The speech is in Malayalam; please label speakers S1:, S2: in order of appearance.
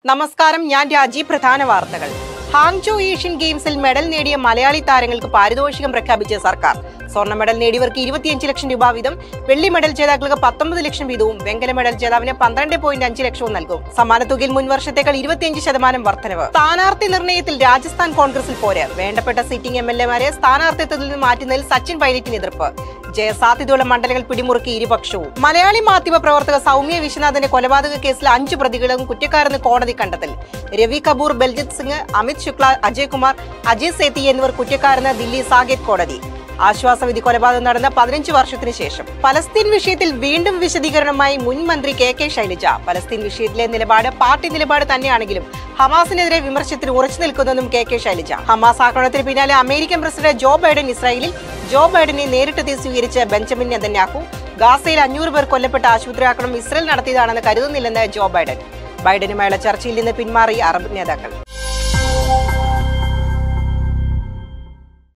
S1: നമസ്കാരം ഞാൻ രാജി പ്രധാന വാർത്തകൾ ഹാങ്ചോ ഏഷ്യൻ ഗെയിംസിൽ മെഡൽ നേടിയ മലയാളി താരങ്ങൾക്ക് പാരിതോഷികം പ്രഖ്യാപിച്ച സർക്കാർ സ്വർണ്ണ മെഡൽ നേടിയവർക്ക് ഇരുപത്തിയഞ്ച് ലക്ഷം രൂപ വീതം വെള്ളി മെഡൽ ജേതാക്കൾക്ക് പത്തൊമ്പത് ലക്ഷം വീതവും വെങ്കല മെഡൽ ജേതാവിന് പന്ത്രണ്ട് പോയിന്റ് അഞ്ച് ലക്ഷവും നൽകും സമ്മാനത്തുകയിൽ മുൻ വർഷത്തേക്കാൾ ഇരുപത്തിയഞ്ച് ശതമാനം വർധനവ് സ്ഥാനാർത്ഥി നിർണയത്തിൽ രാജസ്ഥാൻ കോൺഗ്രസിൽ പോര് വേണ്ടപ്പെട്ട സിറ്റിംഗ് എം എൽ എമാരെ സ്ഥാനാർത്ഥിത്വത്തിൽ നിന്ന് മാറ്റുന്നതിൽ സച്ചിൻ പൈലറ്റിന് എതിർപ്പ് ജയസാധ്യതയുള്ള മണ്ഡലങ്ങൾ പിടിമുറുക്കി ഇരുപക്ഷവും മലയാളി മാധ്യമ പ്രവർത്തക സൗമ്യ വിശ്വനാഥന്റെ കൊലപാതക കേസിൽ അഞ്ചു പ്രതികളും കുറ്റക്കാരെന്ന് കോടതി കണ്ടെത്തൽ രവി കപൂർ ബൽജിത് സിംഗ് അമിത് ശുക്ല അജയ് കുമാർ അജയ് സേത്തി എന്നിവർ കുറ്റക്കാരെന്ന് ദില്ലി സാകേത് കോടതി ആശ്വാസവിധി കൊലപാതകം നടന്ന പതിനഞ്ച് വർഷത്തിന് ശേഷം പലസ്തീൻ വിഷയത്തിൽ വീണ്ടും വിശദീകരണമായി മുൻ മന്ത്രി കെ കെ ശൈലജ പലസ്തീൻ വിഷയത്തിലെ നിലപാട് പാർട്ടി നിലപാട് തന്നെയാണെങ്കിലും ഹമാസിനെതിരെ വിമർശനത്തിൽ ഉറച്ചു നിൽക്കുന്നെന്നും കെ കെ ശൈലജ ഹമാസ് ആക്രമണത്തിന് പിന്നാലെ അമേരിക്കൻ പ്രസിഡന്റ് ജോ ബൈഡൻ ഇസ്രായേലിൽ ജോ ബൈഡനെ നേരിട്ടെത്തി സ്വീകരിച്ച ബെഞ്ചമിൻ നെതന്യാഹു ഗാസയിൽ അഞ്ഞൂറ് പേർ കൊല്ലപ്പെട്ട ആശുപത്രി ആക്രമണം ഇസ്രയേൽ നടത്തിയതാണെന്ന് കരുതുന്നില്ലെന്ന് ജോ ബൈഡൻ ബൈഡനുമായുള്ള ചർച്ചയിൽ നിന്ന് പിന്മാറി അറബ് നേതാക്കൾ